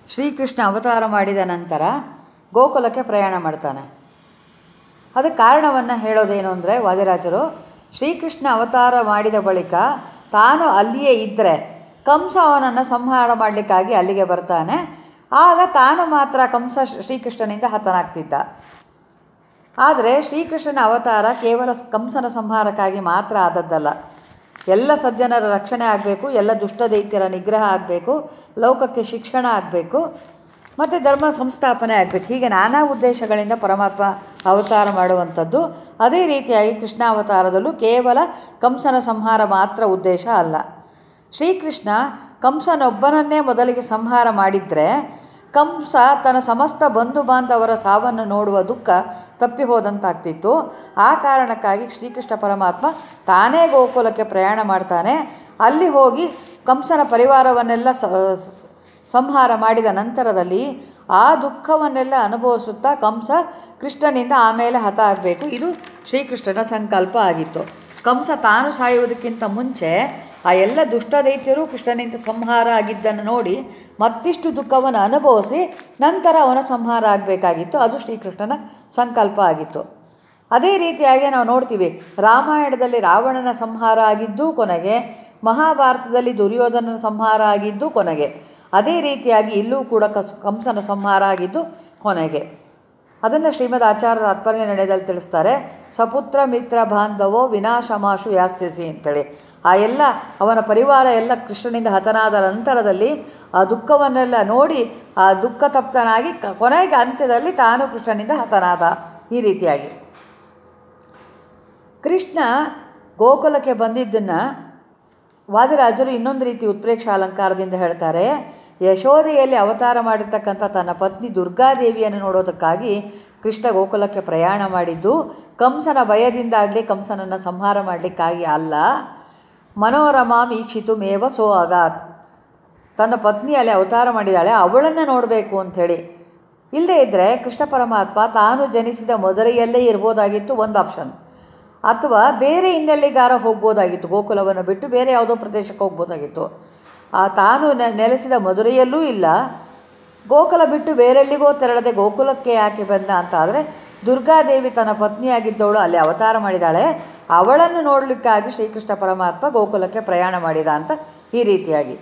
ಶ್ರೀಕೃಷ್ಣ ಅವತಾರ ಮಾಡಿದ ನಂತರ ಗೋಕುಲಕ್ಕೆ ಪ್ರಯಾಣ ಮಾಡ್ತಾನೆ ಅದಕ್ಕೆ ಕಾರಣವನ್ನು ಹೇಳೋದೇನು ಅಂದರೆ ವಾದಿರಾಜರು ಶ್ರೀಕೃಷ್ಣ ಅವತಾರ ಮಾಡಿದ ಬಳಿಕ ತಾನು ಅಲ್ಲಿಯೇ ಇದ್ದರೆ ಕಂಸ ಅವನನ್ನು ಸಂಹಾರ ಮಾಡಲಿಕ್ಕಾಗಿ ಅಲ್ಲಿಗೆ ಬರ್ತಾನೆ ಆಗ ತಾನು ಮಾತ್ರ ಕಂಸ ಶ್ರೀಕೃಷ್ಣನಿಂದ ಹತನಾಗ್ತಿದ್ದ ಆದರೆ ಶ್ರೀಕೃಷ್ಣನ ಅವತಾರ ಕೇವಲ ಕಂಸನ ಸಂಹಾರಕ್ಕಾಗಿ ಮಾತ್ರ ಆದದ್ದಲ್ಲ ಎಲ್ಲ ಸಜ್ಜನರ ರಕ್ಷಣೆ ಆಗಬೇಕು ಎಲ್ಲ ದುಷ್ಟ ದೈತ್ಯರ ನಿಗ್ರಹ ಆಗಬೇಕು ಲೋಕಕ್ಕೆ ಶಿಕ್ಷಣ ಆಗಬೇಕು ಮತ್ತು ಧರ್ಮ ಸಂಸ್ಥಾಪನೆ ಆಗಬೇಕು ಹೀಗೆ ನಾನಾ ಉದ್ದೇಶಗಳಿಂದ ಪರಮಾತ್ಮ ಅವತಾರ ಮಾಡುವಂಥದ್ದು ಅದೇ ರೀತಿಯಾಗಿ ಕೃಷ್ಣಾವತಾರದಲ್ಲೂ ಕೇವಲ ಕಂಸನ ಸಂಹಾರ ಮಾತ್ರ ಉದ್ದೇಶ ಅಲ್ಲ ಶ್ರೀಕೃಷ್ಣ ಕಂಸನೊಬ್ಬನನ್ನೇ ಮೊದಲಿಗೆ ಸಂಹಾರ ಮಾಡಿದರೆ ಕಂಸ ತನ್ನ ಸಮಸ್ತ ಬಂಧು ಬಾಂಧವರ ಸಾವನ್ನು ನೋಡುವ ದುಃಖ ತಪ್ಪಿ ಹೋದಂತಾಗ್ತಿತ್ತು ಆ ಕಾರಣಕ್ಕಾಗಿ ಶ್ರೀಕೃಷ್ಣ ಪರಮಾತ್ಮ ತಾನೇ ಗೋಕುಲಕ್ಕೆ ಪ್ರಯಾಣ ಮಾಡ್ತಾನೆ ಅಲ್ಲಿ ಹೋಗಿ ಕಂಸನ ಪರಿವಾರವನ್ನೆಲ್ಲ ಸ ಸಂಹಾರ ಮಾಡಿದ ನಂತರದಲ್ಲಿ ಆ ದುಃಖವನ್ನೆಲ್ಲ ಅನುಭವಿಸುತ್ತಾ ಕಂಸ ಕೃಷ್ಣನಿಂದ ಆಮೇಲೆ ಹತ ಆಗಬೇಕು ಇದು ಶ್ರೀಕೃಷ್ಣನ ಸಂಕಲ್ಪ ಆಗಿತ್ತು ಕಂಸ ತಾನು ಸಾಯುವುದಕ್ಕಿಂತ ಮುಂಚೆ ಆ ಎಲ್ಲ ದುಷ್ಟ ದೈತ್ಯರು ಕೃಷ್ಣನಿಂದ ಸಂಹಾರ ಆಗಿದ್ದನ್ನು ನೋಡಿ ಮತ್ತಿಷ್ಟು ದುಃಖವನ್ನು ಅನುಭವಿಸಿ ನಂತರ ಅವನ ಸಂಹಾರ ಆಗಬೇಕಾಗಿತ್ತು ಅದು ಶ್ರೀಕೃಷ್ಣನ ಸಂಕಲ್ಪ ಆಗಿತ್ತು ಅದೇ ರೀತಿಯಾಗಿ ನಾವು ನೋಡ್ತೀವಿ ರಾಮಾಯಣದಲ್ಲಿ ರಾವಣನ ಸಂಹಾರ ಆಗಿದ್ದು ಕೊನೆಗೆ ಮಹಾಭಾರತದಲ್ಲಿ ದುರ್ಯೋಧನನ ಸಂಹಾರ ಆಗಿದ್ದು ಕೊನೆಗೆ ಅದೇ ರೀತಿಯಾಗಿ ಇಲ್ಲೂ ಕೂಡ ಕಸ್ ಕಂಸನ ಸಂಹಾರ ಆಗಿದ್ದು ಕೊನೆಗೆ ಅದನ್ನು ಶ್ರೀಮದ್ ಆಚಾರ್ಯ ತಾತ್ಪರ್ಯ ನಡೆದಲ್ಲಿ ತಿಳಿಸ್ತಾರೆ ಸಪುತ್ರ ಮಿತ್ರ ಬಾಂಧವೋ ವಿನಾಶಮಾಶು ಯಾಸ್ಯಸಿ ಅಂತೇಳಿ ಆ ಎಲ್ಲ ಅವನ ಪರಿವಾರ ಎಲ್ಲ ಕೃಷ್ಣನಿಂದ ಹತನಾದ ನಂತರದಲ್ಲಿ ಆ ದುಃಖವನ್ನೆಲ್ಲ ನೋಡಿ ಆ ದುಃಖ ತಪ್ತನಾಗಿ ಕ- ಕೊನೆಗೆ ಅಂತ್ಯದಲ್ಲಿ ತಾನು ಕೃಷ್ಣನಿಂದ ಹತನಾದ ಈ ರೀತಿಯಾಗಿ ಕೃಷ್ಣ ಗೋಕುಲಕ್ಕೆ ಬಂದಿದ್ದನ್ನು ವಾದಿರಾಜರು ಇನ್ನೊಂದು ರೀತಿ ಉತ್ಪ್ರೇಕ್ಷ ಅಲಂಕಾರದಿಂದ ಹೇಳ್ತಾರೆ ಯಶೋದೆಯಲ್ಲಿ ಅವತಾರ ಮಾಡಿರ್ತಕ್ಕಂಥ ತನ್ನ ಪತ್ನಿ ದುರ್ಗಾದೇವಿಯನ್ನು ನೋಡೋದಕ್ಕಾಗಿ ಕೃಷ್ಣ ಗೋಕುಲಕ್ಕೆ ಪ್ರಯಾಣ ಮಾಡಿದ್ದು ಕಂಸನ ಭಯದಿಂದಾಗಲಿ ಕಂಸನನ್ನು ಸಂಹಾರ ಮಾಡಲಿಕ್ಕಾಗಿ ಅಲ್ಲ ಮನೋರಮಾಂ ಈಕ್ಷಿತು ಮೇವ ಸೋ ಅಗಾತ್ ತನ್ನ ಪತ್ನಿ ಅಲ್ಲಿ ಅವತಾರ ಮಾಡಿದ್ದಾಳೆ ಅವಳನ್ನು ನೋಡಬೇಕು ಅಂಥೇಳಿ ಇಲ್ಲದೇ ಇದ್ದರೆ ಕೃಷ್ಣ ಪರಮಾತ್ಮ ತಾನು ಜನಿಸಿದ ಮದುರೆಯಲ್ಲೇ ಇರ್ಬೋದಾಗಿತ್ತು ಒಂದು ಆಪ್ಷನ್ ಅಥವಾ ಬೇರೆ ಇನ್ನೆಲ್ಲಿಗಾರ ಹೋಗ್ಬೋದಾಗಿತ್ತು ಗೋಕುಲವನ್ನು ಬಿಟ್ಟು ಬೇರೆ ಯಾವುದೋ ಪ್ರದೇಶಕ್ಕೆ ಹೋಗ್ಬೋದಾಗಿತ್ತು ಆ ತಾನು ನೆ- ನೆಲೆಸಿದ ಮಧುರೆಯಲ್ಲೂ ಇಲ್ಲ ಗೋಕುಲ ಬಿಟ್ಟು ಬೇರೆಲ್ಲಿಗೋ ತೆರಳದೆ ಗೋಕುಲಕ್ಕೆ ಯಾಕೆ ಬಂದ ಅಂತ ಆದರೆ ದುರ್ಗಾದೇವಿ ತನ್ನ ಪತ್ನಿಯಾಗಿದ್ದವಳು ಅಲ್ಲಿ ಅವತಾರ ಮಾಡಿದ್ದಾಳೆ ಅವಳನ್ನು ನೋಡಲಿಕ್ಕಾಗಿ ಶ್ರೀಕೃಷ್ಣ ಪರಮಾತ್ಮ ಗೋಕುಲಕ್ಕೆ ಪ್ರಯಾಣ ಮಾಡಿದ ಅಂತ ಈ ರೀತಿಯಾಗಿ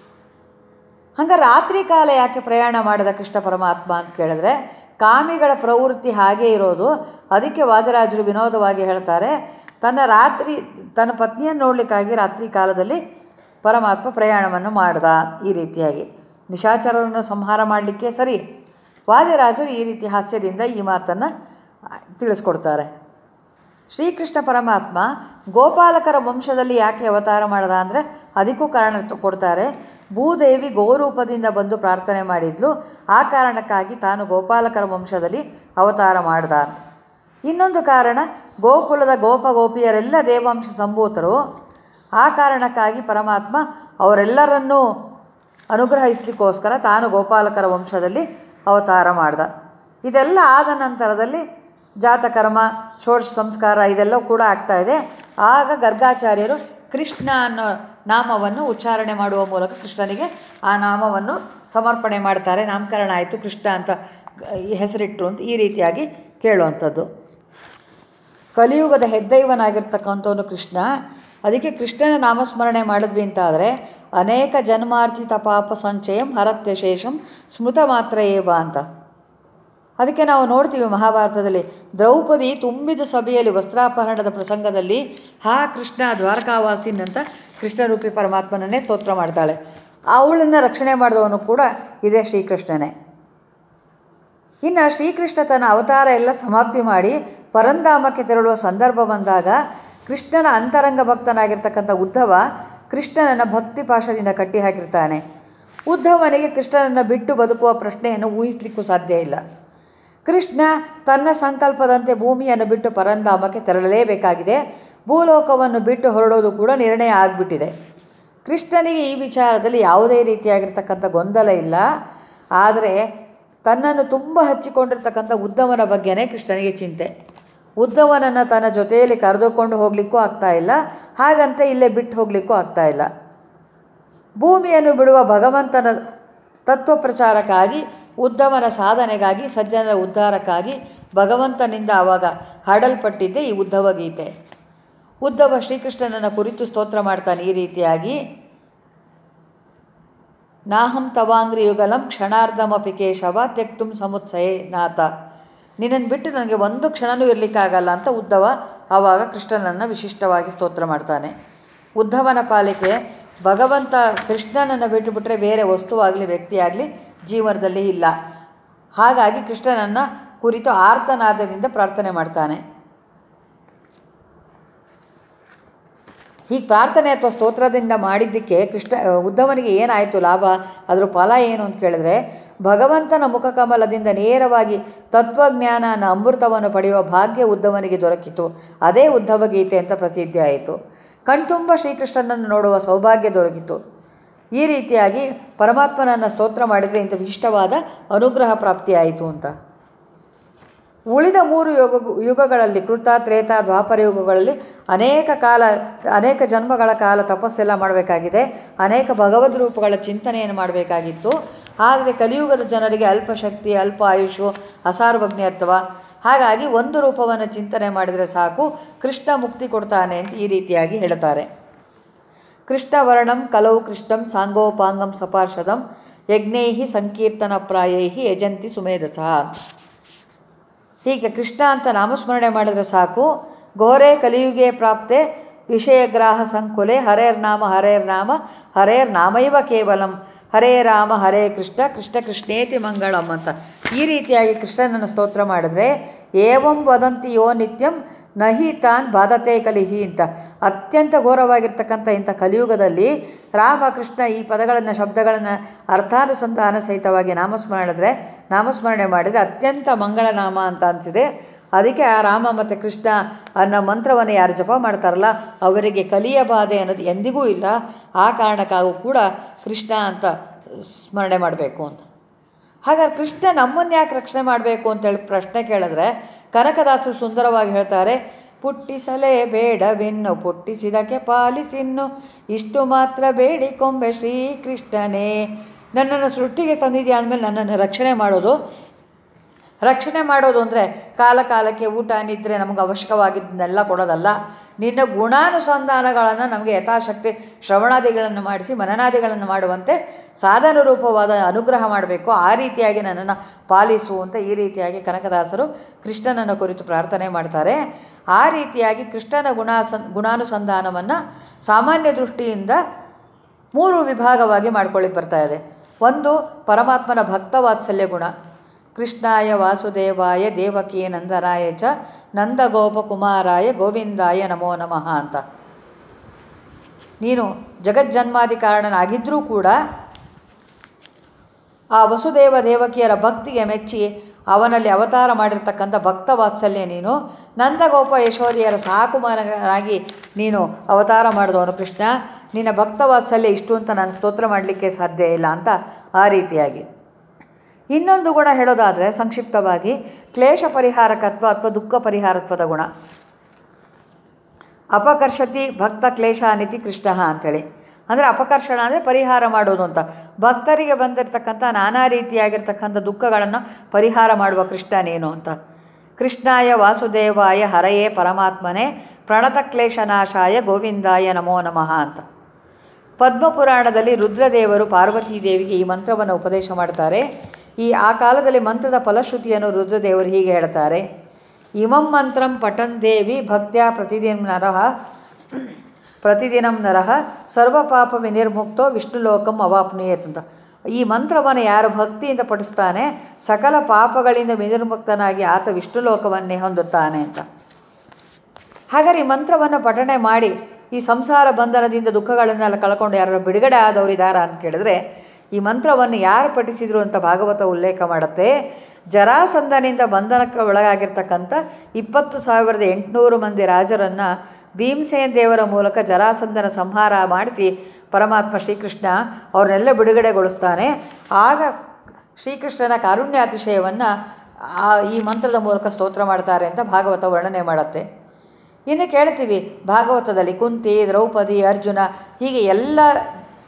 ಹಂಗೆ ರಾತ್ರಿ ಕಾಲ ಯಾಕೆ ಪ್ರಯಾಣ ಮಾಡಿದ ಕೃಷ್ಣ ಪರಮಾತ್ಮ ಅಂತ ಕೇಳಿದ್ರೆ ಕಾಮಿಗಳ ಪ್ರವೃತ್ತಿ ಹಾಗೇ ಇರೋದು ಅದಕ್ಕೆ ವಾದರಾಜರು ವಿನೋದವಾಗಿ ಹೇಳ್ತಾರೆ ತನ್ನ ರಾತ್ರಿ ತನ್ನ ಪತ್ನಿಯನ್ನು ನೋಡಲಿಕ್ಕಾಗಿ ರಾತ್ರಿ ಕಾಲದಲ್ಲಿ ಪರಮಾತ್ಮ ಪ್ರಯಾಣವನ್ನು ಮಾಡ್ದ ಈ ರೀತಿಯಾಗಿ ನಿಶಾಚರವನ್ನು ಸಂಹಾರ ಮಾಡಲಿಕ್ಕೆ ಸರಿ ವಾದಿರಾಜರು ಈ ರೀತಿ ಹಾಸ್ಯದಿಂದ ಈ ಮಾತನ್ನು ತಿಳಿಸ್ಕೊಡ್ತಾರೆ ಶ್ರೀಕೃಷ್ಣ ಪರಮಾತ್ಮ ಗೋಪಾಲಕರ ವಂಶದಲ್ಲಿ ಯಾಕೆ ಅವತಾರ ಮಾಡ್ದ ಅಂದರೆ ಅದಕ್ಕೂ ಕಾರಣ ತ- ಕೊಡ್ತಾರೆ ಭೂದೇವಿ ಗೋರೂಪದಿಂದ ಬಂದು ಪ್ರಾರ್ಥನೆ ಮಾಡಿದ್ಲು ಆ ಕಾರಣಕ್ಕಾಗಿ ತಾನು ಗೋಪಾಲಕರ ವಂಶದಲ್ಲಿ ಅವತಾರ ಮಾಡ್ದ ಅಂತ ಇನ್ನೊಂದು ಕಾರಣ ಗೋಕುಲದ ಗೋಪ ಗೋಪಿಯರೆಲ್ಲ ದೇವಾಂಶ ಸಂಭೂತರು ಆ ಕಾರಣಕ್ಕಾಗಿ ಪರಮಾತ್ಮ ಅವರೆಲ್ಲರನ್ನೂ ಅನುಗ್ರಹಿಸ್ಲಿಕ್ಕೋಸ್ಕರ ತಾನು ಗೋಪಾಲಕರ ವಂಶದಲ್ಲಿ ಅವತಾರ ಮಾಡ್ದ ಇದೆಲ್ಲ ಆದ ನಂತರದಲ್ಲಿ ಜಾತಕರ್ಮ ಷೋಡಶ ಸಂಸ್ಕಾರ ಇದೆಲ್ಲ ಕೂಡ ಆಗ್ತಾ ಇದೆ ಆಗ ಗರ್ಗಾಚಾರ್ಯರು ಕೃಷ್ಣ ಅನ್ನೋ ನಾಮವನ್ನು ಉಚ್ಚಾರಣೆ ಮಾಡುವ ಮೂಲಕ ಕೃಷ್ಣನಿಗೆ ಆ ನಾಮವನ್ನು ಸಮರ್ಪಣೆ ಮಾಡ್ತಾರೆ ನಾಮಕರಣ ಆಯಿತು ಕೃಷ್ಣ ಅಂತ ಈ ಹೆಸರಿಟ್ಟರು ಅಂತ ಈ ರೀತಿಯಾಗಿ ಕೇಳುವಂಥದ್ದು ಕಲಿಯುಗದ ಹೆದ್ದೈವನಾಗಿರ್ತಕ್ಕಂಥವನು ಕೃಷ್ಣ ಅದಕ್ಕೆ ಕೃಷ್ಣನ ನಾಮಸ್ಮರಣೆ ಮಾಡಿದ್ವಿ ಅಂತಾದರೆ ಅನೇಕ ಜನ್ಮಾರ್ಜಿತ ಪಾಪ ಸಂಚಯಂ ಹರತ್ಯಶೇಷಂ ಸ್ಮೃತ ಮಾತ್ರ ಏವ ಅಂತ ಅದಕ್ಕೆ ನಾವು ನೋಡ್ತೀವಿ ಮಹಾಭಾರತದಲ್ಲಿ ದ್ರೌಪದಿ ತುಂಬಿದ ಸಭೆಯಲ್ಲಿ ವಸ್ತ್ರಾಪಹರಣದ ಪ್ರಸಂಗದಲ್ಲಿ ಹಾ ಕೃಷ್ಣ ದ್ವಾರಕಾವಾಸಿನ್ ಅಂತ ಕೃಷ್ಣರೂಪಿ ಪರಮಾತ್ಮನನ್ನೇ ಸ್ತೋತ್ರ ಮಾಡ್ತಾಳೆ ಅವಳನ್ನು ರಕ್ಷಣೆ ಮಾಡಿದವನು ಕೂಡ ಇದೇ ಶ್ರೀಕೃಷ್ಣನೇ ಇನ್ನು ಶ್ರೀಕೃಷ್ಣ ತನ್ನ ಅವತಾರ ಎಲ್ಲ ಸಮಾಪ್ತಿ ಮಾಡಿ ಪರಂಧಾಮಕ್ಕೆ ತೆರಳುವ ಸಂದರ್ಭ ಬಂದಾಗ ಕೃಷ್ಣನ ಅಂತರಂಗ ಭಕ್ತನಾಗಿರ್ತಕ್ಕಂಥ ಉದ್ಧವ ಕೃಷ್ಣನನ್ನು ಭಕ್ತಿ ಪಾಶದಿಂದ ಕಟ್ಟಿ ಹಾಕಿರ್ತಾನೆ ಉದ್ಧವನಿಗೆ ಕೃಷ್ಣನನ್ನು ಬಿಟ್ಟು ಬದುಕುವ ಪ್ರಶ್ನೆಯನ್ನು ಊಹಿಸಲಿಕ್ಕೂ ಸಾಧ್ಯ ಇಲ್ಲ ಕೃಷ್ಣ ತನ್ನ ಸಂಕಲ್ಪದಂತೆ ಭೂಮಿಯನ್ನು ಬಿಟ್ಟು ಪರಂಧಾಮಕ್ಕೆ ತೆರಳಲೇಬೇಕಾಗಿದೆ ಭೂಲೋಕವನ್ನು ಬಿಟ್ಟು ಹೊರಡೋದು ಕೂಡ ನಿರ್ಣಯ ಆಗಿಬಿಟ್ಟಿದೆ ಕೃಷ್ಣನಿಗೆ ಈ ವಿಚಾರದಲ್ಲಿ ಯಾವುದೇ ರೀತಿಯಾಗಿರ್ತಕ್ಕಂಥ ಗೊಂದಲ ಇಲ್ಲ ಆದರೆ ತನ್ನನ್ನು ತುಂಬ ಹಚ್ಚಿಕೊಂಡಿರ್ತಕ್ಕಂಥ ಉದ್ದವನ ಬಗ್ಗೆನೇ ಕೃಷ್ಣನಿಗೆ ಚಿಂತೆ ಉದ್ದವನನ್ನು ತನ್ನ ಜೊತೆಯಲ್ಲಿ ಕರೆದುಕೊಂಡು ಹೋಗಲಿಕ್ಕೂ ಆಗ್ತಾ ಇಲ್ಲ ಹಾಗಂತ ಇಲ್ಲೇ ಬಿಟ್ಟು ಹೋಗಲಿಕ್ಕೂ ಆಗ್ತಾ ಇಲ್ಲ ಭೂಮಿಯನ್ನು ಬಿಡುವ ಭಗವಂತನ ತತ್ವ ಪ್ರಚಾರಕ್ಕಾಗಿ ಉದ್ದಮನ ಸಾಧನೆಗಾಗಿ ಸಜ್ಜನರ ಉದ್ಧಾರಕ್ಕಾಗಿ ಭಗವಂತನಿಂದ ಆವಾಗ ಹಾಡಲ್ಪಟ್ಟಿದ್ದೇ ಈ ಉದ್ಧವ ಗೀತೆ ಉದ್ಧವ ಶ್ರೀಕೃಷ್ಣನನ್ನು ಕುರಿತು ಸ್ತೋತ್ರ ಮಾಡ್ತಾನೆ ಈ ರೀತಿಯಾಗಿ ನಾಹಂ ತವಾಂಗ್ರಿ ಯುಗಲಂ ಕ್ಷಣಾರ್ಧಮಪಿ ಕೇಶವ ತ್ಯಕ್ತುಂ ಸಮುತ್ಸಯೇ ನಾಥ ನಿನ್ನನ್ನು ಬಿಟ್ಟು ನನಗೆ ಒಂದು ಕ್ಷಣನೂ ಇರಲಿಕ್ಕಾಗಲ್ಲ ಅಂತ ಉದ್ಧವ ಆವಾಗ ಕೃಷ್ಣನನ್ನು ವಿಶಿಷ್ಟವಾಗಿ ಸ್ತೋತ್ರ ಮಾಡ್ತಾನೆ ಉದ್ಧವನ ಪಾಲಿಕೆ ಭಗವಂತ ಕೃಷ್ಣನನ್ನು ಬಿಟ್ಟು ಬಿಟ್ಟರೆ ಬೇರೆ ವಸ್ತುವಾಗಲಿ ವ್ಯಕ್ತಿಯಾಗಲಿ ಜೀವನದಲ್ಲಿ ಇಲ್ಲ ಹಾಗಾಗಿ ಕೃಷ್ಣನನ್ನು ಕುರಿತು ಆರ್ತನಾದದಿಂದ ಪ್ರಾರ್ಥನೆ ಮಾಡ್ತಾನೆ ಹೀಗೆ ಪ್ರಾರ್ಥನೆ ಅಥವಾ ಸ್ತೋತ್ರದಿಂದ ಮಾಡಿದ್ದಕ್ಕೆ ಕೃಷ್ಣ ಉದ್ಧವನಿಗೆ ಏನಾಯಿತು ಲಾಭ ಅದರ ಫಲ ಏನು ಅಂತ ಕೇಳಿದ್ರೆ ಭಗವಂತನ ಮುಖಕಮಲದಿಂದ ನೇರವಾಗಿ ತತ್ವಜ್ಞಾನನ ಅಮೃತವನ್ನು ಪಡೆಯುವ ಭಾಗ್ಯ ಉದ್ಧವನಿಗೆ ದೊರಕಿತು ಅದೇ ಉದ್ಧವ ಗೀತೆ ಅಂತ ಪ್ರಸಿದ್ಧಿ ಆಯಿತು ಕಣ್ತುಂಬ ಶ್ರೀಕೃಷ್ಣನನ್ನು ನೋಡುವ ಸೌಭಾಗ್ಯ ದೊರಕಿತು ಈ ರೀತಿಯಾಗಿ ಪರಮಾತ್ಮನನ್ನು ಸ್ತೋತ್ರ ಮಾಡಿದರೆ ಇಂಥ ವಿಶಿಷ್ಟವಾದ ಅನುಗ್ರಹ ಪ್ರಾಪ್ತಿಯಾಯಿತು ಅಂತ ಉಳಿದ ಮೂರು ಯುಗ ಯುಗಗಳಲ್ಲಿ ಕೃತ ತ್ರೇತ ದ್ವಾಪರ ಯುಗಗಳಲ್ಲಿ ಅನೇಕ ಕಾಲ ಅನೇಕ ಜನ್ಮಗಳ ಕಾಲ ತಪಸ್ಸೆಲ್ಲ ಮಾಡಬೇಕಾಗಿದೆ ಅನೇಕ ಭಗವದ್ ರೂಪಗಳ ಚಿಂತನೆಯನ್ನು ಮಾಡಬೇಕಾಗಿತ್ತು ಆದರೆ ಕಲಿಯುಗದ ಜನರಿಗೆ ಅಲ್ಪ ಶಕ್ತಿ ಅಲ್ಪ ಆಯುಷು ಅಸಾರ್ವಜ್ಞತ್ವ ಹಾಗಾಗಿ ಒಂದು ರೂಪವನ್ನು ಚಿಂತನೆ ಮಾಡಿದರೆ ಸಾಕು ಕೃಷ್ಣ ಮುಕ್ತಿ ಕೊಡ್ತಾನೆ ಅಂತ ಈ ರೀತಿಯಾಗಿ ಹೇಳ್ತಾರೆ ಕೃಷ್ಣವರ್ಣಂ ಕಲವು ಕೃಷ್ಣಂ ಸಾಂಗೋಪಾಂಗಂ ಸಪಾರ್ಷದಂ ಯಜ್ಞೈ ಸಂಕೀರ್ತನ ಪ್ರಾಯೈ ಯಜಂತಿ ಸುಮೇಧಸಃ ಹೀಗೆ ಕೃಷ್ಣ ಅಂತ ನಾಮಸ್ಮರಣೆ ಮಾಡಿದರೆ ಸಾಕು ಘೋರೆ ಕಲಿಯುಗೆ ಪ್ರಾಪ್ತೆ ವಿಷಯಗ್ರಾಹ ಸಂಕುಲೆ ಹರೇರ್ನಾಮ ಹರೇರ್ನಾಮ ಹರೇರ್ನಾಮೈವ ಕೇವಲಂ ಹರೇ ರಾಮ ಹರೇ ಕೃಷ್ಣ ಕೃಷ್ಣ ಕೃಷ್ಣೇತಿ ಮಂಗಳಂ ಅಂತ ಈ ರೀತಿಯಾಗಿ ಕೃಷ್ಣನನ್ನು ಸ್ತೋತ್ರ ಮಾಡಿದ್ರೆ ಏವಂ ವದಂತಿ ಯೋ ನಿತ್ಯಂ ನಹಿ ತಾನ್ ಬಾಧತೆ ಕಲಿಹಿ ಅಂತ ಅತ್ಯಂತ ಘೋರವಾಗಿರ್ತಕ್ಕಂಥ ಇಂಥ ಕಲಿಯುಗದಲ್ಲಿ ರಾಮ ಕೃಷ್ಣ ಈ ಪದಗಳನ್ನು ಶಬ್ದಗಳನ್ನು ಅರ್ಥಾನುಸಂಧಾನ ಸಹಿತವಾಗಿ ನಾಮಸ್ಮರಣೆ ನಾಮಸ್ಮರಣೆ ಮಾಡಿದರೆ ಅತ್ಯಂತ ಮಂಗಳನಾಮ ಅಂತ ಅನಿಸಿದೆ ಅದಕ್ಕೆ ಆ ರಾಮ ಮತ್ತು ಕೃಷ್ಣ ಅನ್ನೋ ಮಂತ್ರವನ್ನು ಯಾರು ಜಪ ಮಾಡ್ತಾರಲ್ಲ ಅವರಿಗೆ ಕಲಿಯ ಬಾಧೆ ಅನ್ನೋದು ಎಂದಿಗೂ ಇಲ್ಲ ಆ ಕಾರಣಕ್ಕಾಗೂ ಕೂಡ ಕೃಷ್ಣ ಅಂತ ಸ್ಮರಣೆ ಮಾಡಬೇಕು ಅಂತ ಹಾಗಾದ್ರೆ ಕೃಷ್ಣ ನಮ್ಮನ್ನು ಯಾಕೆ ರಕ್ಷಣೆ ಮಾಡಬೇಕು ಅಂತೇಳಿ ಪ್ರಶ್ನೆ ಕೇಳಿದ್ರೆ ಕನಕದಾಸರು ಸುಂದರವಾಗಿ ಹೇಳ್ತಾರೆ ಪುಟ್ಟಿಸಲೇ ಬೇಡವಿನ್ನು ಪುಟ್ಟಿಸಿದಕ್ಕೆ ಪಾಲಿಸಿನ್ನು ಇಷ್ಟು ಮಾತ್ರ ಬೇಡಿಕೊಂಬೆ ಶ್ರೀಕೃಷ್ಣನೇ ನನ್ನನ್ನು ಸೃಷ್ಟಿಗೆ ತಂದಿದ್ಯಾ ಅಂದಮೇಲೆ ನನ್ನನ್ನು ರಕ್ಷಣೆ ಮಾಡೋದು ರಕ್ಷಣೆ ಮಾಡೋದು ಅಂದರೆ ಕಾಲ ಕಾಲಕ್ಕೆ ಊಟ ನಿದ್ರೆ ನಮಗೆ ಅವಶ್ಯಕವಾಗಿದ್ದನ್ನೆಲ್ಲ ಕೊಡೋದಲ್ಲ ನಿನ್ನ ಗುಣಾನುಸಂಧಾನಗಳನ್ನು ನಮಗೆ ಯಥಾಶಕ್ತಿ ಶ್ರವಣಾದಿಗಳನ್ನು ಮಾಡಿಸಿ ಮನನಾದಿಗಳನ್ನು ಮಾಡುವಂತೆ ಸಾಧನ ರೂಪವಾದ ಅನುಗ್ರಹ ಮಾಡಬೇಕು ಆ ರೀತಿಯಾಗಿ ನನ್ನನ್ನು ಪಾಲಿಸು ಅಂತ ಈ ರೀತಿಯಾಗಿ ಕನಕದಾಸರು ಕೃಷ್ಣನನ್ನು ಕುರಿತು ಪ್ರಾರ್ಥನೆ ಮಾಡ್ತಾರೆ ಆ ರೀತಿಯಾಗಿ ಕೃಷ್ಣನ ಗುಣಾಸನ್ ಗುಣಾನುಸಂಧಾನವನ್ನು ಸಾಮಾನ್ಯ ದೃಷ್ಟಿಯಿಂದ ಮೂರು ವಿಭಾಗವಾಗಿ ಮಾಡ್ಕೊಳ್ಳಿಕ್ಕೆ ಬರ್ತಾ ಇದೆ ಒಂದು ಪರಮಾತ್ಮನ ಭಕ್ತವಾತ್ಸಲ್ಯ ಗುಣ ಕೃಷ್ಣಾಯ ವಾಸುದೇವಾಯ ದೇವಕಿ ನಂದರಾಯ ಚ ನಂದಗೋಪಕುಮಾರಾಯ ಗೋವಿಂದಾಯ ನಮೋ ನಮಃ ಅಂತ ನೀನು ಜಗಜ್ಜನ್ಮಾದಿ ಕಾರಣನಾಗಿದ್ದರೂ ಕೂಡ ಆ ವಸುದೇವ ದೇವಕಿಯರ ಭಕ್ತಿಗೆ ಮೆಚ್ಚಿ ಅವನಲ್ಲಿ ಅವತಾರ ಮಾಡಿರ್ತಕ್ಕಂಥ ಭಕ್ತ ವಾತ್ಸಲ್ಯ ನೀನು ನಂದಗೋಪ ಯಶೋರಿಯರ ಸಾಕುಮಾರನಾಗಿ ನೀನು ಅವತಾರ ಮಾಡಿದವನು ಕೃಷ್ಣ ನಿನ್ನ ಭಕ್ತ ವಾತ್ಸಲ್ಯ ಇಷ್ಟು ಅಂತ ನಾನು ಸ್ತೋತ್ರ ಮಾಡಲಿಕ್ಕೆ ಸಾಧ್ಯ ಇಲ್ಲ ಅಂತ ಆ ರೀತಿಯಾಗಿ ಇನ್ನೊಂದು ಗುಣ ಹೇಳೋದಾದರೆ ಸಂಕ್ಷಿಪ್ತವಾಗಿ ಕ್ಲೇಶ ಪರಿಹಾರಕತ್ವ ಅಥವಾ ದುಃಖ ಪರಿಹಾರತ್ವದ ಗುಣ ಅಪಕರ್ಷತಿ ಭಕ್ತ ಕ್ಲೇಶ ಅನಿತಿ ಕೃಷ್ಣ ಅಂಥೇಳಿ ಅಂದರೆ ಅಪಕರ್ಷಣ ಅಂದರೆ ಪರಿಹಾರ ಮಾಡೋದು ಅಂತ ಭಕ್ತರಿಗೆ ಬಂದಿರತಕ್ಕಂಥ ನಾನಾ ರೀತಿಯಾಗಿರ್ತಕ್ಕಂಥ ದುಃಖಗಳನ್ನು ಪರಿಹಾರ ಮಾಡುವ ಕೃಷ್ಣನೇನು ಅಂತ ಕೃಷ್ಣಾಯ ವಾಸುದೇವಾಯ ಹರಯೇ ಪರಮಾತ್ಮನೇ ಪ್ರಣತ ಕ್ಲೇಶನಾಶಾಯ ಗೋವಿಂದಾಯ ನಮೋ ನಮಃ ಅಂತ ಪದ್ಮಪುರಾಣದಲ್ಲಿ ರುದ್ರದೇವರು ಪಾರ್ವತೀದೇವಿಗೆ ಈ ಮಂತ್ರವನ್ನು ಉಪದೇಶ ಮಾಡ್ತಾರೆ ಈ ಆ ಕಾಲದಲ್ಲಿ ಮಂತ್ರದ ಫಲಶ್ರುತಿಯನ್ನು ರುದ್ರದೇವರು ಹೀಗೆ ಹೇಳ್ತಾರೆ ಇಮಂ ಮಂತ್ರಂ ಪಠನ್ ದೇವಿ ಭಕ್ತ್ಯಾ ಪ್ರತಿದಿನ ನರಃ ಪ್ರತಿದಿನಂ ನರಃ ಸರ್ವಪಾಪ ವಿನಿರ್ಮುಕ್ತೋ ವಿಷ್ಣುಲೋಕಂ ಅವಾಪ್ನುಯೇತ್ ಅಂತ ಈ ಮಂತ್ರವನ್ನು ಯಾರು ಭಕ್ತಿಯಿಂದ ಪಠಿಸ್ತಾನೆ ಸಕಲ ಪಾಪಗಳಿಂದ ವಿನಿರ್ಮುಕ್ತನಾಗಿ ಆತ ವಿಷ್ಣುಲೋಕವನ್ನೇ ಹೊಂದುತ್ತಾನೆ ಅಂತ ಹಾಗಾದ್ರೆ ಈ ಮಂತ್ರವನ್ನು ಪಠಣೆ ಮಾಡಿ ಈ ಸಂಸಾರ ಬಂಧನದಿಂದ ದುಃಖಗಳನ್ನೆಲ್ಲ ಕಳ್ಕೊಂಡು ಯಾರು ಬಿಡುಗಡೆ ಆದವರಿದ್ದಾರಾ ಅಂತ ಕೇಳಿದ್ರೆ ಈ ಮಂತ್ರವನ್ನು ಯಾರು ಪಠಿಸಿದರು ಅಂತ ಭಾಗವತ ಉಲ್ಲೇಖ ಮಾಡುತ್ತೆ ಜರಾಸಂಧನಿಂದ ಬಂಧನಕ್ಕೆ ಒಳಗಾಗಿರ್ತಕ್ಕಂಥ ಇಪ್ಪತ್ತು ಸಾವಿರದ ಎಂಟುನೂರು ಮಂದಿ ರಾಜರನ್ನು ಭೀಮಸೇನ್ ದೇವರ ಮೂಲಕ ಜರಾಸಂಧನ ಸಂಹಾರ ಮಾಡಿಸಿ ಪರಮಾತ್ಮ ಶ್ರೀಕೃಷ್ಣ ಅವ್ರನ್ನೆಲ್ಲ ಬಿಡುಗಡೆಗೊಳಿಸ್ತಾನೆ ಆಗ ಶ್ರೀಕೃಷ್ಣನ ಕಾರುಣ್ಯಾತಿಶಯವನ್ನು ಆ ಈ ಮಂತ್ರದ ಮೂಲಕ ಸ್ತೋತ್ರ ಮಾಡ್ತಾರೆ ಅಂತ ಭಾಗವತ ವರ್ಣನೆ ಮಾಡುತ್ತೆ ಇನ್ನು ಕೇಳ್ತೀವಿ ಭಾಗವತದಲ್ಲಿ ಕುಂತಿ ದ್ರೌಪದಿ ಅರ್ಜುನ ಹೀಗೆ ಎಲ್ಲ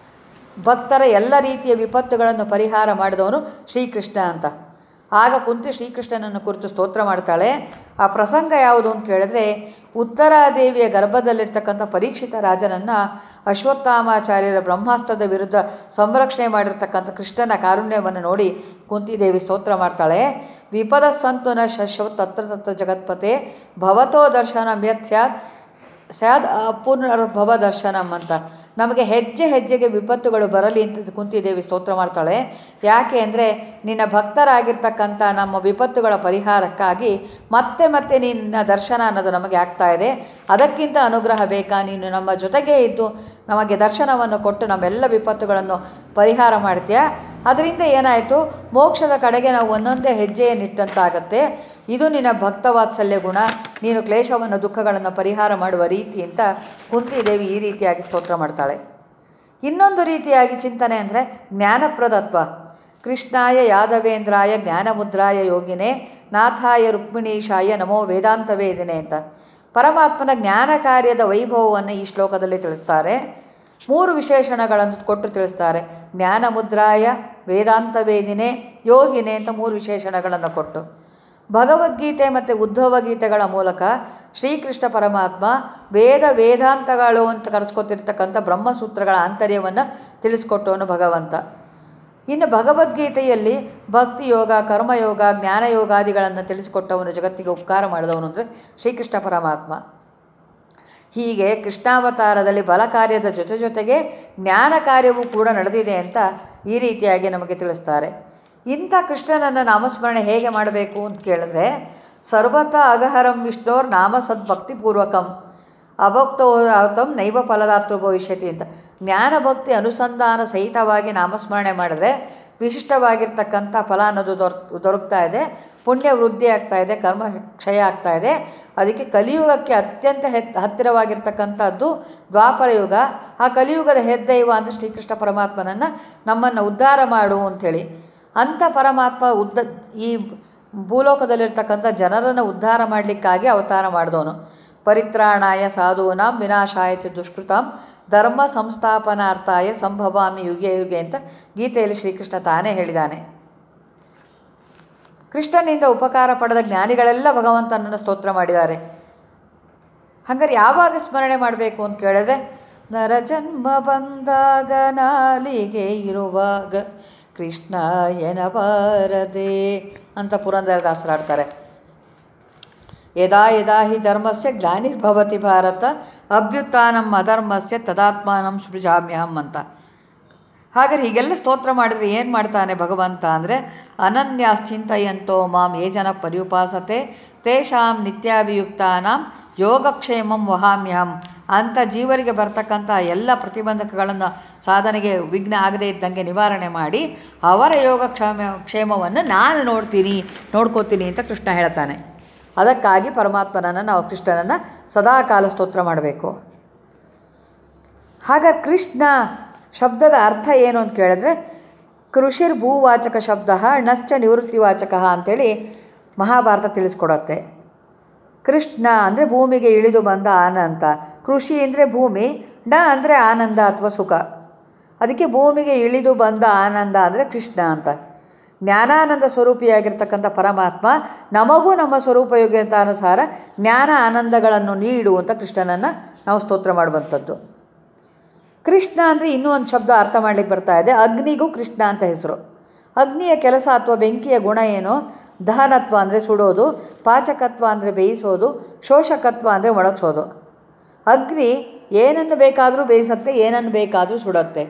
ಭಕ್ತರ ಎಲ್ಲ ರೀತಿಯ ವಿಪತ್ತುಗಳನ್ನು ಪರಿಹಾರ ಮಾಡಿದವನು ಶ್ರೀಕೃಷ್ಣ ಅಂತ ಆಗ ಕುಂತಿ ಶ್ರೀಕೃಷ್ಣನನ್ನು ಕುರಿತು ಸ್ತೋತ್ರ ಮಾಡ್ತಾಳೆ ಆ ಪ್ರಸಂಗ ಯಾವುದು ಅಂತ ಕೇಳಿದ್ರೆ ಉತ್ತರಾದೇವಿಯ ಗರ್ಭದಲ್ಲಿರ್ತಕ್ಕಂಥ ಪರೀಕ್ಷಿತ ರಾಜನನ್ನು ಅಶ್ವತ್ಥಾಮಾಚಾರ್ಯರ ಬ್ರಹ್ಮಾಸ್ತ್ರದ ವಿರುದ್ಧ ಸಂರಕ್ಷಣೆ ಮಾಡಿರ್ತಕ್ಕಂಥ ಕೃಷ್ಣನ ಕಾರುಣ್ಯವನ್ನು ನೋಡಿ ಕುಂತಿದೇವಿ ಸ್ತೋತ್ರ ಮಾಡ್ತಾಳೆ ವಿಪದ ಸಂತು ನ ಶಶ್ವ ತತ್ರ ತತ್ರ ಜಗತ್ಪತೆ ಭವತೋ ದರ್ಶನ ಮ್ಯತ್ ಸ್ಯಾದ್ ಸ್ಯಾದ್ ಪುನರ್ಭವ ದರ್ಶನಂ ಅಂತ ನಮಗೆ ಹೆಜ್ಜೆ ಹೆಜ್ಜೆಗೆ ವಿಪತ್ತುಗಳು ಬರಲಿ ಅಂತ ಕುಂತಿದೇವಿ ಸ್ತೋತ್ರ ಮಾಡ್ತಾಳೆ ಯಾಕೆ ಅಂದರೆ ನಿನ್ನ ಭಕ್ತರಾಗಿರ್ತಕ್ಕಂಥ ನಮ್ಮ ವಿಪತ್ತುಗಳ ಪರಿಹಾರಕ್ಕಾಗಿ ಮತ್ತೆ ಮತ್ತೆ ನಿನ್ನ ದರ್ಶನ ಅನ್ನೋದು ನಮಗೆ ಆಗ್ತಾ ಇದೆ ಅದಕ್ಕಿಂತ ಅನುಗ್ರಹ ಬೇಕಾ ನೀನು ನಮ್ಮ ಜೊತೆಗೇ ಇದ್ದು ನಮಗೆ ದರ್ಶನವನ್ನು ಕೊಟ್ಟು ನಮ್ಮೆಲ್ಲ ವಿಪತ್ತುಗಳನ್ನು ಪರಿಹಾರ ಮಾಡ್ತೀಯಾ ಅದರಿಂದ ಏನಾಯಿತು ಮೋಕ್ಷದ ಕಡೆಗೆ ನಾವು ಒಂದೊಂದೇ ಹೆಜ್ಜೆಯನ್ನಿಟ್ಟಂತಾಗತ್ತೆ ಇದು ನಿನ್ನ ಭಕ್ತವಾತ್ಸಲ್ಯ ಗುಣ ನೀನು ಕ್ಲೇಶವನ್ನು ದುಃಖಗಳನ್ನು ಪರಿಹಾರ ಮಾಡುವ ರೀತಿ ಅಂತ ಕುಂತಿದೇವಿ ಈ ರೀತಿಯಾಗಿ ಸ್ತೋತ್ರ ಮಾಡ್ತಾಳೆ ಇನ್ನೊಂದು ರೀತಿಯಾಗಿ ಚಿಂತನೆ ಅಂದರೆ ಜ್ಞಾನಪ್ರದತ್ವ ಕೃಷ್ಣಾಯ ಯಾದವೇಂದ್ರಾಯ ಜ್ಞಾನಮುದ್ರಾಯ ಯೋಗಿನೇ ನಾಥಾಯ ರುಕ್ಮಿಣೀಶಾಯ ನಮೋ ವೇದಾಂತ ವೇದಿನೆ ಅಂತ ಪರಮಾತ್ಮನ ಜ್ಞಾನ ಕಾರ್ಯದ ವೈಭವವನ್ನು ಈ ಶ್ಲೋಕದಲ್ಲಿ ತಿಳಿಸ್ತಾರೆ ಮೂರು ವಿಶೇಷಣಗಳನ್ನು ಕೊಟ್ಟು ತಿಳಿಸ್ತಾರೆ ಜ್ಞಾನಮುದ್ರಾಯ ವೇದಾಂತ ವೇದಿನೆ ಯೋಗಿನೆ ಅಂತ ಮೂರು ವಿಶೇಷಣಗಳನ್ನು ಕೊಟ್ಟು ಭಗವದ್ಗೀತೆ ಮತ್ತು ಉದ್ಧವ ಗೀತೆಗಳ ಮೂಲಕ ಶ್ರೀಕೃಷ್ಣ ಪರಮಾತ್ಮ ವೇದ ವೇದಾಂತಗಳು ಅಂತ ಕರೆಸ್ಕೊತಿರ್ತಕ್ಕಂಥ ಬ್ರಹ್ಮಸೂತ್ರಗಳ ಆಂತರ್ಯವನ್ನು ತಿಳಿಸ್ಕೊಟ್ಟವನು ಭಗವಂತ ಇನ್ನು ಭಗವದ್ಗೀತೆಯಲ್ಲಿ ಭಕ್ತಿ ಯೋಗ ಕರ್ಮಯೋಗ ಜ್ಞಾನಯೋಗಾದಿಗಳನ್ನು ತಿಳಿಸಿಕೊಟ್ಟವನು ಜಗತ್ತಿಗೆ ಉಪಕಾರ ಮಾಡಿದವನು ಅಂದರೆ ಶ್ರೀಕೃಷ್ಣ ಪರಮಾತ್ಮ ಹೀಗೆ ಕೃಷ್ಣಾವತಾರದಲ್ಲಿ ಬಲ ಕಾರ್ಯದ ಜೊತೆ ಜೊತೆಗೆ ಜ್ಞಾನ ಕಾರ್ಯವೂ ಕೂಡ ನಡೆದಿದೆ ಅಂತ ಈ ರೀತಿಯಾಗಿ ನಮಗೆ ತಿಳಿಸ್ತಾರೆ ಇಂಥ ಕೃಷ್ಣನನ್ನು ನಾಮಸ್ಮರಣೆ ಹೇಗೆ ಮಾಡಬೇಕು ಅಂತ ಕೇಳಿದ್ರೆ ಸರ್ವತ ಅಗಹರಂ ವಿಷ್ಣೋರ್ ನಾಮ ಸದ್ಭಕ್ತಿಪೂರ್ವಕಂ ಅಭಕ್ತೋತಂ ನೈವ ಫಲದಾತೃ ಭವಿಷ್ಯತಿ ಅಂತ ಜ್ಞಾನ ಭಕ್ತಿ ಅನುಸಂಧಾನ ಸಹಿತವಾಗಿ ನಾಮಸ್ಮರಣೆ ಮಾಡಿದ್ರೆ ವಿಶಿಷ್ಟವಾಗಿರ್ತಕ್ಕಂಥ ಫಲ ಅನ್ನೋದು ದೊರ ದೊರಕ್ತಾ ಇದೆ ಪುಣ್ಯ ವೃದ್ಧಿ ಆಗ್ತಾ ಇದೆ ಕರ್ಮ ಕ್ಷಯ ಆಗ್ತಾ ಇದೆ ಅದಕ್ಕೆ ಕಲಿಯುಗಕ್ಕೆ ಅತ್ಯಂತ ಹೆತ್ ಹತ್ತಿರವಾಗಿರ್ತಕ್ಕಂಥದ್ದು ದ್ವಾಪರ ಯುಗ ಆ ಕಲಿಯುಗದ ಹೆದ್ದೈವ ಅಂದರೆ ಶ್ರೀಕೃಷ್ಣ ಪರಮಾತ್ಮನನ್ನು ನಮ್ಮನ್ನು ಉದ್ಧಾರ ಮಾಡು ಅಂಥೇಳಿ ಅಂಥ ಪರಮಾತ್ಮ ಉದ್ದ ಈ ಭೂಲೋಕದಲ್ಲಿರ್ತಕ್ಕಂಥ ಜನರನ್ನು ಉದ್ಧಾರ ಮಾಡಲಿಕ್ಕಾಗಿ ಅವತಾರ ಮಾಡಿದವನು ಪರಿತ್ರಾಣಾಯ ಸಾಧೂನಾಂ ವಿನಾಶಾಯ ಚ ದುಷ್ಕೃತಾಂ ಧರ್ಮ ಸಂಸ್ಥಾಪನಾರ್ಥಾಯ ಸಂಭವಾಮಿ ಯುಗೆ ಯುಗೆ ಅಂತ ಗೀತೆಯಲ್ಲಿ ಶ್ರೀಕೃಷ್ಣ ತಾನೇ ಹೇಳಿದ್ದಾನೆ ಕೃಷ್ಣನಿಂದ ಉಪಕಾರ ಪಡೆದ ಜ್ಞಾನಿಗಳೆಲ್ಲ ಭಗವಂತನನ್ನು ಸ್ತೋತ್ರ ಮಾಡಿದ್ದಾರೆ ಹಾಗಾದ್ರೆ ಯಾವಾಗ ಸ್ಮರಣೆ ಮಾಡಬೇಕು ಅಂತ ಕೇಳಿದ್ರೆ ನರಜನ್ಮ ಬಂದಾಗ ನಾಲಿಗೆ ಇರುವಾಗ ಕೃಷ್ಣ ಎನಬಾರದೆ ಅಂತ ಪುರಂದರದಾಸರಾಡ್ತಾರೆ ಯದಾ ಯದಾ ಹಿ ಧರ್ಮಸ್ಯ ಗ್ಲಾನಿರ್ಭವತಿ ಭಾರತ ಅಭ್ಯುತ್ಥಾನಂ ಅಧರ್ಮಸ್ಯ ತದಾತ್ಮಾನಂ ಸೃಜಾಮ್ಯಹಂ ಅಂತ ಹಾಗಾದ್ರೆ ಹೀಗೆಲ್ಲ ಸ್ತೋತ್ರ ಮಾಡಿದರೆ ಏನು ಮಾಡ್ತಾನೆ ಭಗವಂತ ಅಂದರೆ ಅನನ್ಯಾಶ್ಚಿಂತಯಂತೋ ಮಾಂ ಯೇ ಜನ ಪರ್ಯುಪಾಸತೆ ತೇಷಾಂ ನಿತ್ಯಾಭಿಯುಕ್ತಾನಾಂ ಯೋಗಕ್ಷೇಮಂ ವಹಾಮ್ಯಹಂ ಅಂಥ ಜೀವರಿಗೆ ಬರ್ತಕ್ಕಂಥ ಎಲ್ಲ ಪ್ರತಿಬಂಧಕಗಳನ್ನು ಸಾಧನೆಗೆ ವಿಘ್ನ ಆಗದೇ ಇದ್ದಂಗೆ ನಿವಾರಣೆ ಮಾಡಿ ಅವರ ಯೋಗಕ್ಷೇಮ ಕ್ಷೇಮವನ್ನು ನಾನು ನೋಡ್ತೀನಿ ನೋಡ್ಕೋತೀನಿ ಅಂತ ಕೃಷ್ಣ ಹೇಳ್ತಾನೆ ಅದಕ್ಕಾಗಿ ಪರಮಾತ್ಮನನ್ನು ನಾವು ಕೃಷ್ಣನನ್ನು ಸದಾಕಾಲ ಸ್ತೋತ್ರ ಮಾಡಬೇಕು ಹಾಗಾದ್ರೆ ಕೃಷ್ಣ ಶಬ್ದದ ಅರ್ಥ ಏನು ಅಂತ ಕೇಳಿದ್ರೆ ಕೃಷಿರ್ ಭೂವಾಚಕ ಶಬ್ದ ನಶ್ಚ ನಿವೃತ್ತಿವಾಚಕ ಅಂಥೇಳಿ ಮಹಾಭಾರತ ತಿಳಿಸ್ಕೊಡತ್ತೆ ಕೃಷ್ಣ ಅಂದರೆ ಭೂಮಿಗೆ ಇಳಿದು ಬಂದ ಆನಂದ ಕೃಷಿ ಅಂದರೆ ಭೂಮಿ ನ ಅಂದರೆ ಆನಂದ ಅಥವಾ ಸುಖ ಅದಕ್ಕೆ ಭೂಮಿಗೆ ಇಳಿದು ಬಂದ ಆನಂದ ಅಂದರೆ ಕೃಷ್ಣ ಅಂತ ಜ್ಞಾನಾನಂದ ಸ್ವರೂಪಿಯಾಗಿರ್ತಕ್ಕಂಥ ಪರಮಾತ್ಮ ನಮಗೂ ನಮ್ಮ ಸ್ವರೂಪ ಯೋಗ್ಯತಾನುಸಾರ ಜ್ಞಾನ ಆನಂದಗಳನ್ನು ನೀಡು ಅಂತ ಕೃಷ್ಣನನ್ನು ನಾವು ಸ್ತೋತ್ರ ಮಾಡುವಂಥದ್ದು ಕೃಷ್ಣ ಅಂದರೆ ಇನ್ನೂ ಒಂದು ಶಬ್ದ ಅರ್ಥ ಮಾಡಲಿಕ್ಕೆ ಬರ್ತಾ ಇದೆ ಅಗ್ನಿಗೂ ಕೃಷ್ಣ ಅಂತ ಹೆಸರು ಅಗ್ನಿಯ ಕೆಲಸ ಅಥವಾ ಬೆಂಕಿಯ ಗುಣ ಏನು ದಹನತ್ವ ಅಂದರೆ ಸುಡೋದು ಪಾಚಕತ್ವ ಅಂದರೆ ಬೇಯಿಸೋದು ಶೋಷಕತ್ವ ಅಂದರೆ ಒಣಗಿಸೋದು ಅಗ್ನಿ ಏನನ್ನು ಬೇಕಾದರೂ ಬೇಯಿಸುತ್ತೆ ಏನನ್ನು ಬೇಕಾದರೂ ಸುಡುತ್ತೆ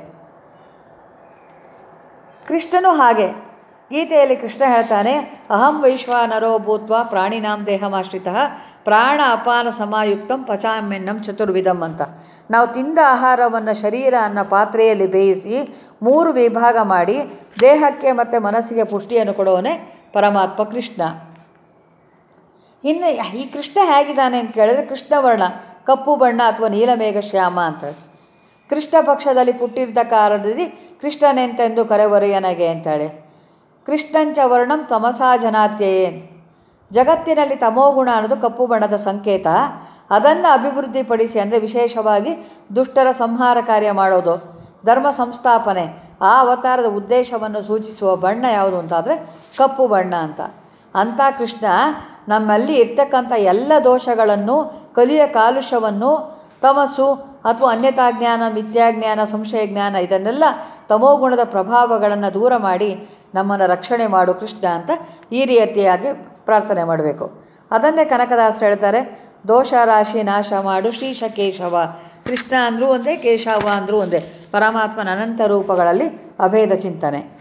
ಕೃಷ್ಣನೂ ಹಾಗೆ ಗೀತೆಯಲ್ಲಿ ಕೃಷ್ಣ ಹೇಳ್ತಾನೆ ಅಹಂ ವೈಶ್ವಾನರೋ ಭೂತ್ವ ಪ್ರಾಣಿನಾಂ ದೇಹಮಾಶ್ರಿತ ಪ್ರಾಣ ಅಪಾನ ಸಮಾಯುಕ್ತಂ ಪಚಾಮ್ಯನ್ನಂ ಚತುರ್ವಿಧಂ ಅಂತ ನಾವು ತಿಂದ ಆಹಾರವನ್ನು ಶರೀರ ಅನ್ನೋ ಪಾತ್ರೆಯಲ್ಲಿ ಬೇಯಿಸಿ ಮೂರು ವಿಭಾಗ ಮಾಡಿ ದೇಹಕ್ಕೆ ಮತ್ತು ಮನಸ್ಸಿಗೆ ಪುಷ್ಟಿಯನ್ನು ಕೊಡೋನೇ ಪರಮಾತ್ಮ ಕೃಷ್ಣ ಇನ್ನು ಈ ಕೃಷ್ಣ ಹೇಗಿದ್ದಾನೆ ಅಂತ ಕೇಳಿದ್ರೆ ಕೃಷ್ಣವರ್ಣ ಕಪ್ಪು ಬಣ್ಣ ಅಥವಾ ನೀಲಮೇಘ ಶ್ಯಾಮ ಅಂತೇಳಿ ಕೃಷ್ಣ ಪಕ್ಷದಲ್ಲಿ ಪುಟ್ಟಿದ್ದ ಕಾರಣದಲ್ಲಿ ಕೃಷ್ಣನೆಂತೆಂದು ಕರೆವರೆಯನಗೆ ಅಂತೇಳಿ ಕೃಷ್ಣಂಚ ವರ್ಣಂ ತಮಸಾ ಜನಾತ್ಯಯೇ ಜಗತ್ತಿನಲ್ಲಿ ತಮೋಗುಣ ಅನ್ನೋದು ಕಪ್ಪು ಬಣ್ಣದ ಸಂಕೇತ ಅದನ್ನು ಅಭಿವೃದ್ಧಿಪಡಿಸಿ ಅಂದರೆ ವಿಶೇಷವಾಗಿ ದುಷ್ಟರ ಸಂಹಾರ ಕಾರ್ಯ ಮಾಡೋದು ಧರ್ಮ ಸಂಸ್ಥಾಪನೆ ಆ ಅವತಾರದ ಉದ್ದೇಶವನ್ನು ಸೂಚಿಸುವ ಬಣ್ಣ ಯಾವುದು ಅಂತಾದರೆ ಕಪ್ಪು ಬಣ್ಣ ಅಂತ ಅಂಥ ಕೃಷ್ಣ ನಮ್ಮಲ್ಲಿ ಇರ್ತಕ್ಕಂಥ ಎಲ್ಲ ದೋಷಗಳನ್ನು ಕಲಿಯ ಕಾಲುಷ್ಯವನ್ನು ತಮಸ್ಸು ಅಥವಾ ಅನ್ಯತಾ ಜ್ಞಾನ ಮಿಥ್ಯಾಜ್ಞಾನ ಸಂಶಯ ಜ್ಞಾನ ಇದನ್ನೆಲ್ಲ ತಮೋಗುಣದ ಪ್ರಭಾವಗಳನ್ನು ದೂರ ಮಾಡಿ ನಮ್ಮನ್ನು ರಕ್ಷಣೆ ಮಾಡು ಕೃಷ್ಣ ಅಂತ ಈ ರೀತಿಯಾಗಿ ಪ್ರಾರ್ಥನೆ ಮಾಡಬೇಕು ಅದನ್ನೇ ಕನಕದಾಸರು ಹೇಳ್ತಾರೆ ದೋಷ ರಾಶಿ ನಾಶ ಮಾಡು ಶ್ರೀಶ ಕೇಶವ ಕೃಷ್ಣ ಅಂದರೂ ಒಂದೇ ಕೇಶವ ಅಂದರೂ ಒಂದೇ ಪರಮಾತ್ಮನ ಅನಂತ ರೂಪಗಳಲ್ಲಿ ಅಭೇದ ಚಿಂತನೆ